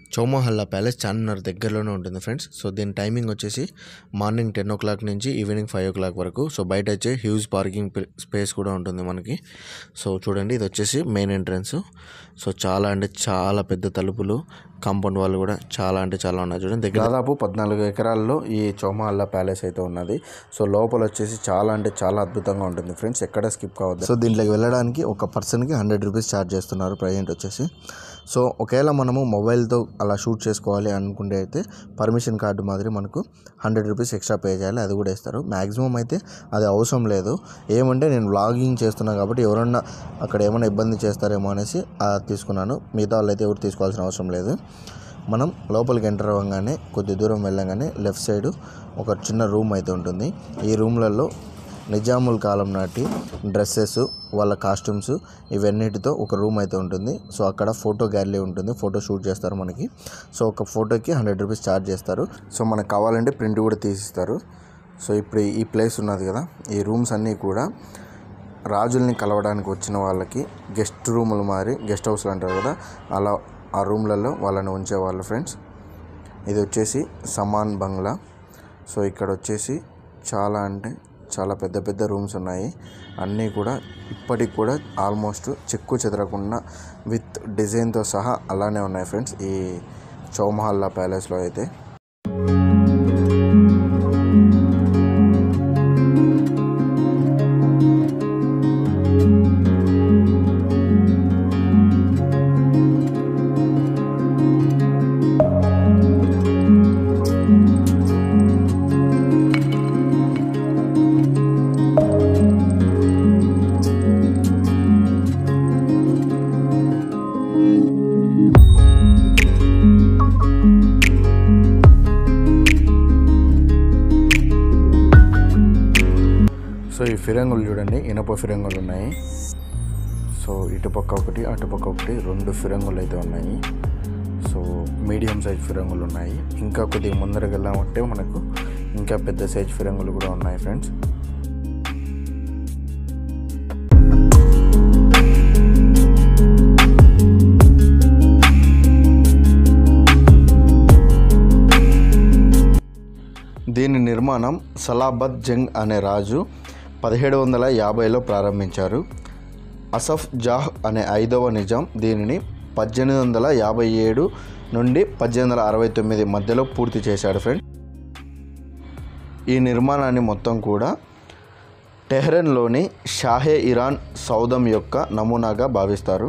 Chowmahalla palace Charminar దగ్గరలోనే ఉంటుంది friends so దీని టైమింగ్ వచ్చేసి మార్నింగ్ టెన్ ఓ క్లాక్ నుంచి ఈవినింగ్ ఫైవ్ ఓ క్లాక్ వరకు సో బయట వచ్చే హ్యూజ్ పార్కింగ్ స్పేస్ కూడా ఉంటుంది మనకి సో చూడండి ఇది వచ్చేసి మెయిన్ ఎంట్రన్స్ సో చాలా అంటే చాలా పెద్ద తలుపులు కాంపౌండ్ వాళ్ళు కూడా చాలా అంటే చాలా ఉన్నాయి చూడండి దగ్గర దాదాపు పద్నాలుగు ఎకరాల్లో ఈ చౌమహల్లా ప్యాలెస్ అయితే ఉన్నది సో లోపల వచ్చేసి చాలా అంటే చాలా అద్భుతంగా ఉంటుంది ఫ్రెండ్స్ ఎక్కడ స్కిప్ కావద్దు సో దీంట్లోకి వెళ్ళడానికి ఒక పర్సన్కి హండ్రెడ్ రూపీస్ ఛార్జ్ చేస్తున్నారు ప్రజెంట్ వచ్చేసి సో ఒకవేళ మనము మొబైల్తో అలా షూట్ చేసుకోవాలి అనుకుంటే అయితే పర్మిషన్ కార్డు మాదిరి మనకు హండ్రెడ్ రూపీస్ ఎక్స్ట్రా పే చేయాలి అది కూడా ఇస్తారు మ్యాక్సిమం అయితే అది అవసరం లేదు ఏమంటే నేను వ్లాగింగ్ చేస్తున్నాను కాబట్టి ఎవరన్నా అక్కడ ఏమైనా ఇబ్బంది చేస్తారేమో అనేసి అది తీసుకున్నాను మిగతా వాళ్ళు అయితే ఎవరు తీసుకోవాల్సిన అవసరం లేదు మనం లోపలికి ఎంటర్ అవ్వగానే కొద్ది దూరం వెళ్ళగానే లెఫ్ట్ సైడ్ ఒక చిన్న రూమ్ అయితే ఉంటుంది ఈ రూమ్లలో నిజాముల్ కాలం నాటి డ్రెస్సెస్ వాళ్ళ కాస్ట్యూమ్స్ ఇవన్నిటితో ఒక రూమ్ అయితే ఉంటుంది సో అక్కడ ఫోటో గ్యాలరీ ఉంటుంది ఫోటో షూట్ చేస్తారు మనకి సో ఒక ఫోటోకి హండ్రెడ్ రూపీస్ ఛార్జ్ చేస్తారు సో మనకు కావాలంటే ప్రింట్ కూడా తీసిస్తారు సో ఇప్పుడు ఈ ప్లేస్ ఉన్నది కదా ఈ రూమ్స్ అన్నీ కూడా రాజుల్ని కలవడానికి వచ్చిన వాళ్ళకి గెస్ట్ రూములు మారి గెస్ట్ హౌస్లు అంటారు కదా అలా ఆ రూమ్లలో వాళ్ళని ఉంచేవాళ్ళు ఫ్రెండ్స్ ఇది వచ్చేసి సమాన్ బంగ్లా సో ఇక్కడ వచ్చేసి చాలా అంటే చాలా పెద్ద పెద్ద రూమ్స్ ఉన్నాయి అన్నీ కూడా ఇప్పటికి కూడా ఆల్మోస్ట్ చెక్కు చెదరకుండా విత్ డిజైన్తో సహా అలానే ఉన్నాయి ఫ్రెండ్స్ ఈ చౌమహల్లా ప్యాలెస్లో అయితే సో ఈ ఫిరంగులు చూడండి ఇనప ఫిరంగులు ఉన్నాయి సో ఇటుపక్క ఒకటి అటుపక్క ఒకటి రెండు ఫిరంగులు అయితే ఉన్నాయి సో మీడియం సైజ్ ఫిరంగులు ఉన్నాయి ఇంకా కొద్దిగా ముందరకు వెళ్ళామంటే మనకు ఇంకా పెద్ద సైజ్ ఫిరంగులు కూడా ఉన్నాయి ఫ్రెండ్స్ దీని నిర్మాణం సలాబత్ జంగ్ అనే రాజు పదిహేడు వందల యాభైలో ప్రారంభించారు అసఫ్ జాహ్ అనే ఐదవ నిజాం దీనిని పద్దెనిమిది వందల యాభై ఏడు నుండి పద్దెనిమిది వందల అరవై తొమ్మిది మధ్యలో పూర్తి చేశాడు ఫ్రెండ్ ఈ నిర్మాణాన్ని మొత్తం కూడా టెహ్రన్లోని షాహే ఇరాన్ సౌదం యొక్క నమూనాగా భావిస్తారు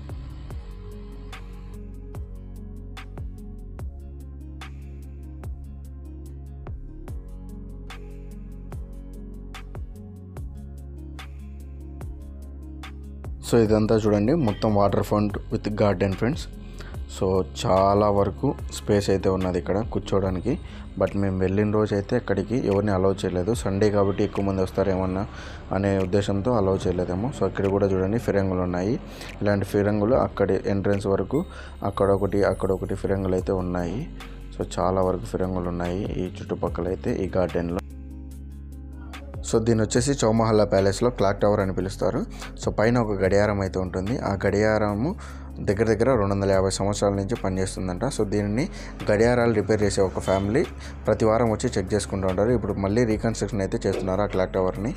సో ఇదంతా చూడండి మొత్తం water front with garden friends so చాలా వరకు స్పేస్ అయితే ఉన్నది ఇక్కడ కూర్చోవడానికి బట్ మేము వెళ్ళిన రోజు అయితే అక్కడికి ఎవరిని అలౌ చేయలేదు సండే కాబట్టి ఎక్కువ మంది వస్తారేమన్నా అనే ఉద్దేశంతో అలౌ చేయలేదేమో సో ఇక్కడ కూడా చూడండి ఫిరంగులు ఉన్నాయి ఇలాంటి ఫిరంగులు అక్కడి ఎంట్రన్స్ వరకు అక్కడ ఒకటి అక్కడ ఒకటి ఫిరంగులు అయితే ఉన్నాయి సో చాలా వరకు ఫిరంగులు ఉన్నాయి ఈ చుట్టుపక్కల అయితే ఈ గార్డెన్లో సో దీని వచ్చేసి చౌమహల్లా ప్యాలెస్లో క్లాక్ టవర్ అని పిలుస్తారు సో పైన ఒక గడియారం అయితే ఉంటుంది ఆ గడియారము దగ్గర దగ్గర రెండు వందల యాభై సంవత్సరాల నుంచి పనిచేస్తుందంట సో దీనిని గడియారాలు రిపేర్ చేసే ఒక ఫ్యామిలీ ప్రతి వారం వచ్చి చెక్ చేసుకుంటూ ఉంటారు ఇప్పుడు మళ్ళీ రీకన్స్ట్రక్షన్ అయితే చేస్తున్నారు ఆ క్లాక్ టవర్ని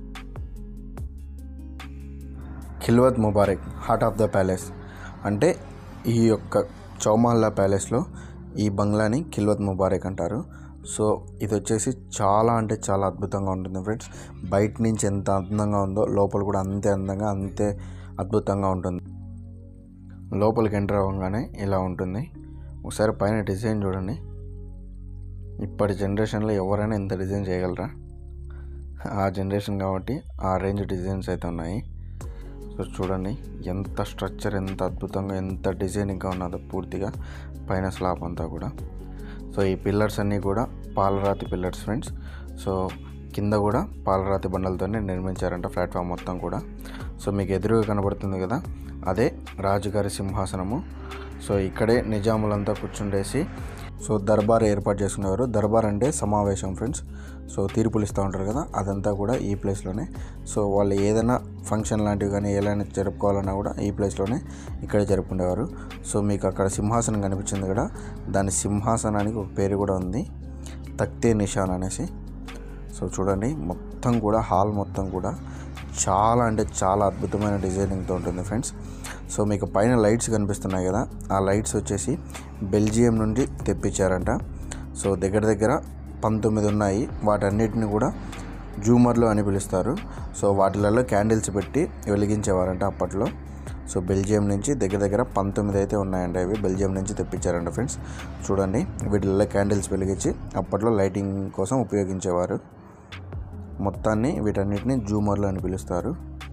Khilwat Mubarak heart of the palace అంటే ఈ యొక్క చౌమహల్లా ప్యాలెస్లో ఈ బంగ్లాని ఖిల్వత్ ముబారక్ అంటారు సో ఇది వచ్చేసి చాలా అంటే చాలా అద్భుతంగా ఉంటుంది ఫ్రెండ్స్ బయట నుంచి ఎంత అందంగా ఉందో లోపల కూడా అంతే అందంగా అంతే అద్భుతంగా ఉంటుంది లోపలికి ఎంటర్ అవ్వగానే ఇలా ఉంటుంది ఒకసారి పైన డిజైన్ చూడండి ఇప్పటి జనరేషన్లో ఎవరైనా ఇంత డిజైన్ చేయగలరా ఆ జనరేషన్ కాబట్టి ఆ రేంజ్ డిజైన్స్ అయితే ఉన్నాయి సో చూడండి ఎంత స్ట్రక్చర్ ఎంత అద్భుతంగా ఎంత డిజైనింగ్గా ఉన్నదో పూర్తిగా పైన స్లాబ్ అంతా కూడా సో ఈ పిల్లర్స్ అన్నీ కూడా పాలరాతి పిల్లర్స్ ఫ్రెండ్స్ సో కింద కూడా పాలరాతి బండలతోనే నిర్మించారంట ప్లాట్ఫామ్ మొత్తం కూడా సో మీకు ఎదురుగా కనబడుతుంది కదా అదే రాజుగారి సింహాసనము సో ఇక్కడే నిజాములంతా కూర్చుండేసి సో దర్బార్ ఏర్పాటు చేసుకునేవారు దర్బార్ అంటే సమావేశం ఫ్రెండ్స్ సో తీర్పులు ఇస్తూ ఉంటారు కదా అదంతా కూడా ఈ ప్లేస్లోనే సో వాళ్ళు ఏదైనా ఫంక్షన్ లాంటివి కానీ ఏదైనా జరుపుకోవాలన్నా కూడా ఈ ప్లేస్లోనే ఇక్కడే జరుపుకునేవారు సో మీకు అక్కడ సింహాసనం కనిపించింది కదా దాని సింహాసనానికి ఒక పేరు కూడా ఉంది తక్తే నిషాన్ అనేసి సో చూడండి మొత్తం కూడా హాల్ మొత్తం కూడా చాలా అంటే చాలా అద్భుతమైన డిజైనింగ్తో ఉంటుంది ఫ్రెండ్స్ సో మీకు పైన లైట్స్ కనిపిస్తున్నాయి కదా ఆ లైట్స్ వచ్చేసి బెల్జియం నుండి తెప్పించారంట సో దగ్గర దగ్గర పంతొమ్మిది ఉన్నాయి వాటన్నిటిని కూడా జూమర్లు అని పిలుస్తారు సో వాటిలలో క్యాండిల్స్ పెట్టి వెలిగించేవారంట అప్పట్లో సో బెల్జియం నుంచి దగ్గర దగ్గర పంతొమ్మిది అయితే ఉన్నాయంట ఇవి బెల్జియం నుంచి తెప్పించారంట ఫ్రెండ్స్ చూడండి వీటిల్లో క్యాండిల్స్ వెలిగించి అప్పట్లో లైటింగ్ కోసం ఉపయోగించేవారు మొత్తాన్ని వీటన్నిటిని జూమర్లు అని పిలుస్తారు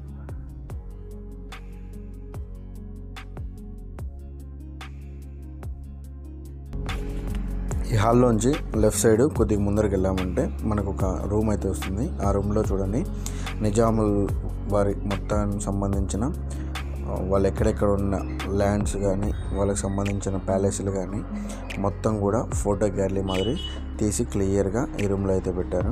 ఈ హాల్లోంచి లెఫ్ట్ సైడ్ కొద్దిగా ముందరికి వెళ్ళామంటే మనకు ఒక రూమ్ అయితే వస్తుంది ఆ రూమ్లో చూడండి నిజాముల్ వారి మొత్తానికి సంబంధించిన ఆ, వాళ్ళు ఎక్కడెక్కడ ఉన్న ల్యాండ్స్ కానీ వాళ్ళకి సంబంధించిన ప్యాలెస్లు కానీ మొత్తం కూడా ఫోటో గ్యాలరీ మాదిరి తీసి క్లియర్గా ఈ రూమ్లో అయితే పెట్టారు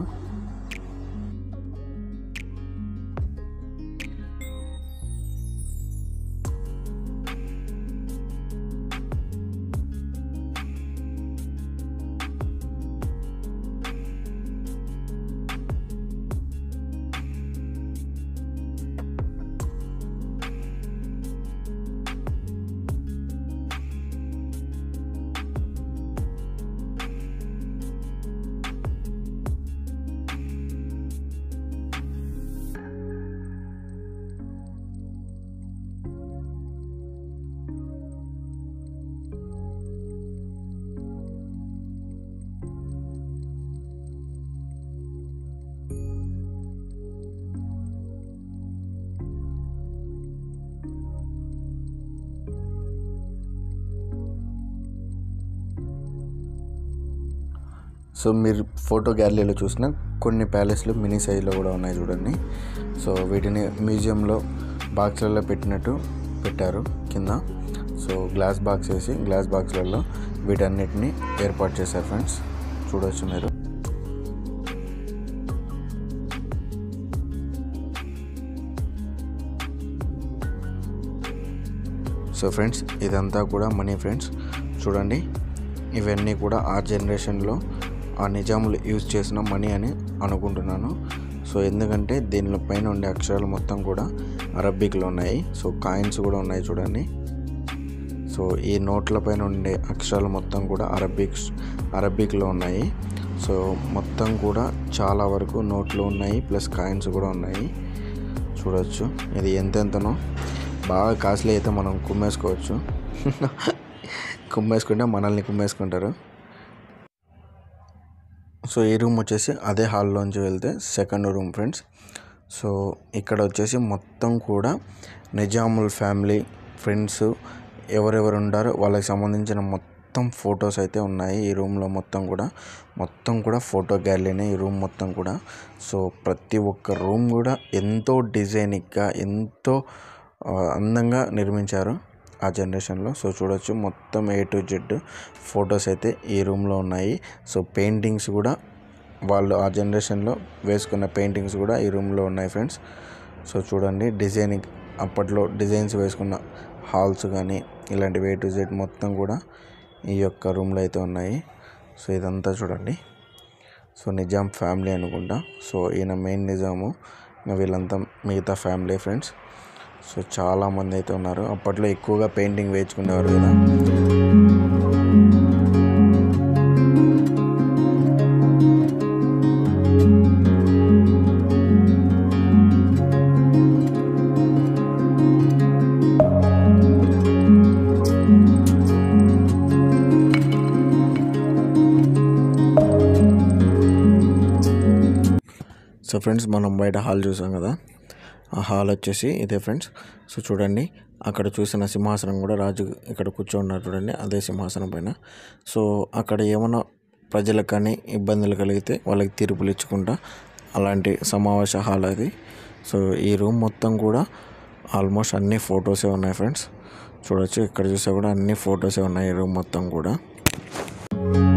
సో మీరు ఫోటో గ్యాలరీలో చూసిన కొన్ని ప్యాలెస్లు మినీ సైజులో కూడా ఉన్నాయి చూడండి సో వీటిని మ్యూజియంలో బాక్స్లలో పెట్టినట్టు పెట్టారు కింద సో గ్లాస్ బాక్స్ వేసి గ్లాస్ బాక్స్లలో వీటన్నిటిని ఏర్పాటు చేశారు ఫ్రెండ్స్ చూడవచ్చు మీరు సో ఫ్రెండ్స్ ఇదంతా కూడా మనీ ఫ్రెండ్స్ చూడండి ఇవన్నీ కూడా ఆ జనరేషన్లో ఆ నిజాములు యూజ్ చేసిన మనీ అని అనుకుంటున్నాను సో ఎందుకంటే దీనిలో పైన ఉండే అక్షరాలు మొత్తం కూడా అరబిక్లో ఉన్నాయి సో కాయిన్స్ కూడా ఉన్నాయి చూడండి సో ఈ నోట్ల పైన ఉండే అక్షరాలు మొత్తం కూడా అరబిక్స్ అరబిక్లో ఉన్నాయి సో మొత్తం కూడా చాలా వరకు నోట్లు ఉన్నాయి ప్లస్ కాయిన్స్ కూడా ఉన్నాయి చూడొచ్చు ఇది ఎంతెంతనో బాగా కాస్ట్లీ అయితే మనం కుమ్మేసుకోవచ్చు కుమ్మేసుకుంటే మనల్ని కుమ్మేసుకుంటారు సో ఈ రూమ్ వచ్చేసి అదే హాల్లోంచి వెళ్తే సెకండ్ రూమ్ ఫ్రెండ్స్ సో ఇక్కడ వచ్చేసి మొత్తం కూడా నిజాముల్ ఫ్యామిలీ ఫ్రెండ్స్ ఎవరెవరు ఉండారో వాళ్ళకి సంబంధించిన మొత్తం ఫొటోస్ అయితే ఉన్నాయి ఈ రూమ్లో మొత్తం కూడా మొత్తం కూడా ఫోటో గ్యాలరీనే ఈ రూమ్ మొత్తం కూడా సో ప్రతి ఒక్క రూమ్ కూడా ఎంతో డిజైనిక్గా ఎంతో ఆ, అందంగా నిర్మించారు ఆ జనరేషన్లో సో చూడొచ్చు మొత్తం ఏ టు జెడ్ ఫొటోస్ అయితే ఈ రూమ్లో ఉన్నాయి సో పెయింటింగ్స్ కూడా వాళ్ళు ఆ జనరేషన్లో వేసుకున్న పెయింటింగ్స్ కూడా ఈ రూమ్లో ఉన్నాయి ఫ్రెండ్స్ సో చూడండి డిజైనింగ్ అప్పట్లో డిజైన్స్ వేసుకున్న హాల్స్ కానీ ఇలాంటి ఏ టు జెడ్ మొత్తం కూడా ఈ యొక్క రూమ్లో అయితే ఉన్నాయి సో ఇదంతా చూడండి సో నిజాం ఫ్యామిలీ అనుకుంటా సో ఈయన మెయిన్ నిజాము ఇంకా వీళ్ళంతా మిగతా ఫ్యామిలీ ఫ్రెండ్స్ సో చాలా మంది అయితే ఉన్నారు అప్పట్లో ఎక్కువగా పెయింటింగ్ వేయించుకునేవారు కదా సో ఫ్రెండ్స్ మనం బయట హాల్ చూసాం కదా ఆ హాల్ వచ్చేసి ఇదే ఫ్రెండ్స్ సో చూడండి అక్కడ చూసిన సింహాసనం కూడా రాజు ఇక్కడ కూర్చోన్నారు చూడండి అదే సింహాసనం పైన సో అక్కడ ఏమైనా ప్రజలకు కానీ ఇబ్బందులు కలిగితే వాళ్ళకి తీర్పులు ఇచ్చుకుంటా అలాంటి సమావేశ హాల్ అది సో ఈ రూమ్ మొత్తం కూడా ఆల్మోస్ట్ అన్ని ఫొటోసే ఉన్నాయి ఫ్రెండ్స్ చూడొచ్చు ఇక్కడ చూసా కూడా అన్ని ఫొటోసే ఉన్నాయి ఈ రూమ్ మొత్తం కూడా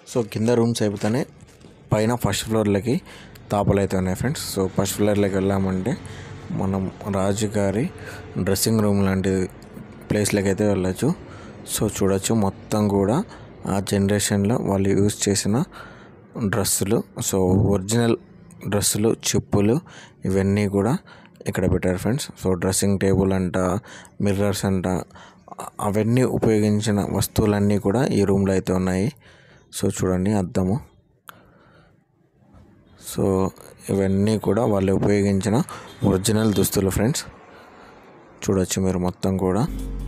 సో కింద రూమ్స్ అయిపోతేనే పైన ఫస్ట్ ఫ్లోర్లకి తాపలు అయితే ఉన్నాయి ఫ్రెండ్స్ సో ఫస్ట్ ఫ్లోర్లోకి వెళ్ళామంటే మనం రాజుగారి డ్రెస్సింగ్ రూమ్ లాంటి ప్లేస్లోకి అయితే వెళ్ళచ్చు సో చూడొచ్చు మొత్తం కూడా ఆ జనరేషన్లో వాళ్ళు యూజ్ చేసిన డ్రెస్సులు సో ఒరిజినల్ డ్రెస్సులు చెప్పులు ఇవన్నీ కూడా ఇక్కడ పెట్టారు ఫ్రెండ్స్ సో డ్రెస్సింగ్ టేబుల్ అంట మిర్రర్స్ అంట అవన్నీ ఉపయోగించిన వస్తువులన్నీ కూడా ఈ రూమ్లో అయితే ఉన్నాయి సో చూడండి అద్దము సో ఇవన్నీ కూడా వాళ్ళు ఉపయోగించిన ఒరిజినల్ దుస్తులు ఫ్రెండ్స్ చూడొచ్చు మీరు మొత్తం కూడా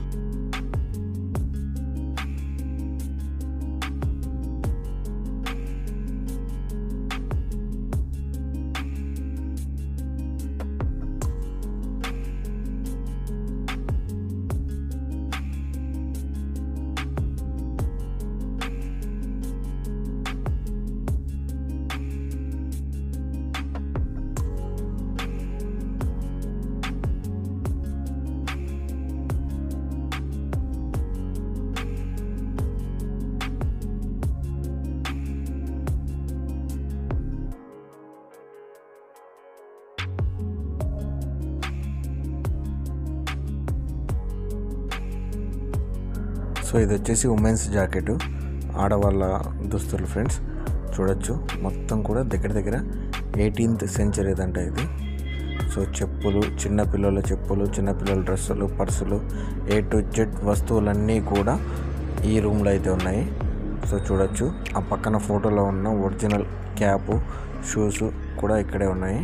సో ఇది వచ్చేసి ఉమెన్స్ జాకెట్ ఆడవాళ్ళ దుస్తులు ఫ్రెండ్స్ చూడొచ్చు మొత్తం కూడా దగ్గర దగ్గర ఎయిటీన్త్ సెంచరీ దంట ఇది సో చెప్పులు చిన్న పిల్లల చెప్పులు చిన్న పిల్లల డ్రెస్సులు పర్సులు ఏ టు జెడ్ వస్తువులన్నీ కూడా ఈ రూమ్లో అయితే ఉన్నాయి సో చూడొచ్చు ఆ పక్కన ఫోటోలో ఉన్న ఒరిజినల్ క్యాప్ షూస్ కూడా ఇక్కడే ఉన్నాయి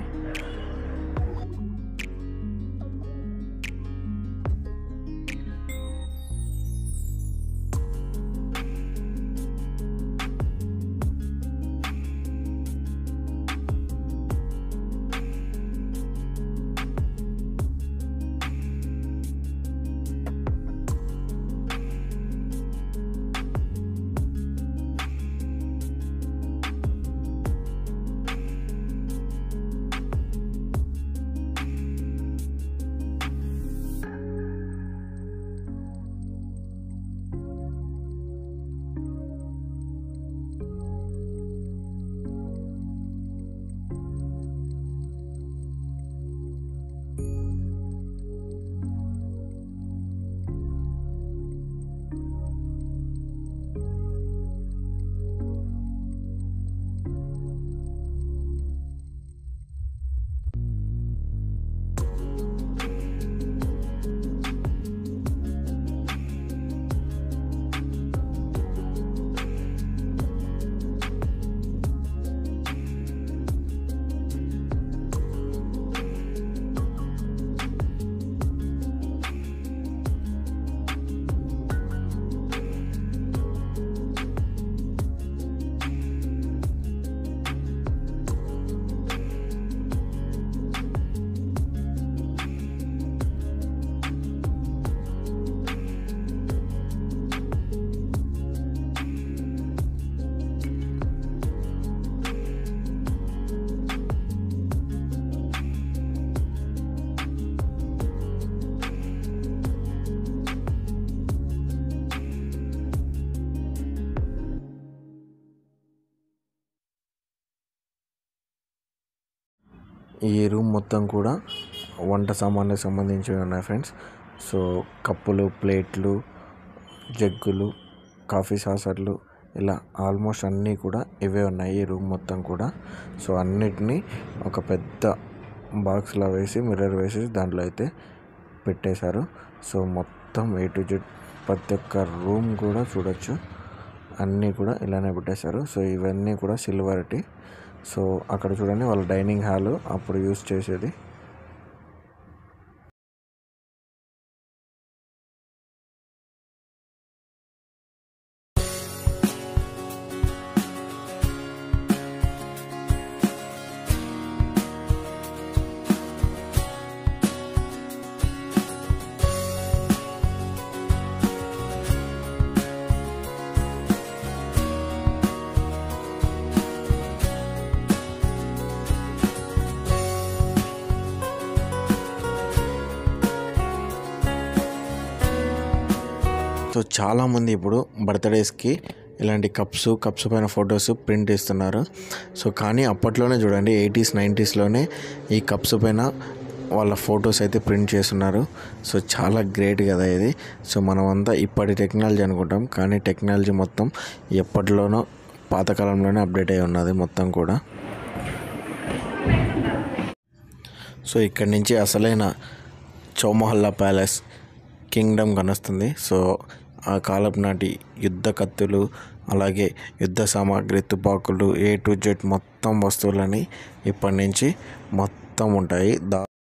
ఈ రూమ్ మొత్తం కూడా వంట సామాన్లకు సంబంధించినవి ఉన్నాయి ఫ్రెండ్స్ సో కప్పులు ప్లేట్లు జగ్గులు కాఫీ సాసర్లు ఇలా ఆల్మోస్ట్ అన్నీ కూడా ఇవే ఉన్నాయి ఈ రూమ్ మొత్తం కూడా సో అన్నిటినీ ఒక పెద్ద బాక్స్లో వేసి మిర్రర్ వేసి దాంట్లో అయితే పెట్టేశారు సో మొత్తం ఏ టు జెడ్ ప్రతి ఒక్క రూమ్ కూడా చూడొచ్చు అన్నీ కూడా ఇలానే పెట్టేశారు సో ఇవన్నీ కూడా సిల్వర్టి సో అక్కడ చూడండి వాళ్ళ డైనింగ్ హాల్ అప్పుడు యూస్ చేసేది సో చాలామంది ఇప్పుడు బర్త్డేస్కి ఇలాంటి కప్స్ కప్స్ పైన ఫొటోస్ ప్రింట్ ఇస్తున్నారు సో కానీ అప్పట్లోనే చూడండి ఎయిటీస్ నైంటీస్లోనే ఈ కప్స్ పైన వాళ్ళ ఫొటోస్ అయితే ప్రింట్ చేస్తున్నారు సో చాలా గ్రేట్ కదా ఇది సో మనమంతా ఇప్పటి టెక్నాలజీ అనుకుంటాం కానీ టెక్నాలజీ మొత్తం ఎప్పటిలోనో పాతకాలంలోనే అప్డేట్ అయి ఉన్నది మొత్తం కూడా సో ఇక్కడి నుంచి అసలైన చౌమహల్లా ప్యాలెస్ కింగ్డమ్ కనొస్తుంది సో ఆ కాలపు నాటి యుద్ధ కత్తులు అలాగే యుద్ధ సామాగ్రి తుపాకులు ఏ టు జెడ్ మొత్తం వస్తువులని ఇప్పటి నుంచి మొత్తం ఉంటాయి దా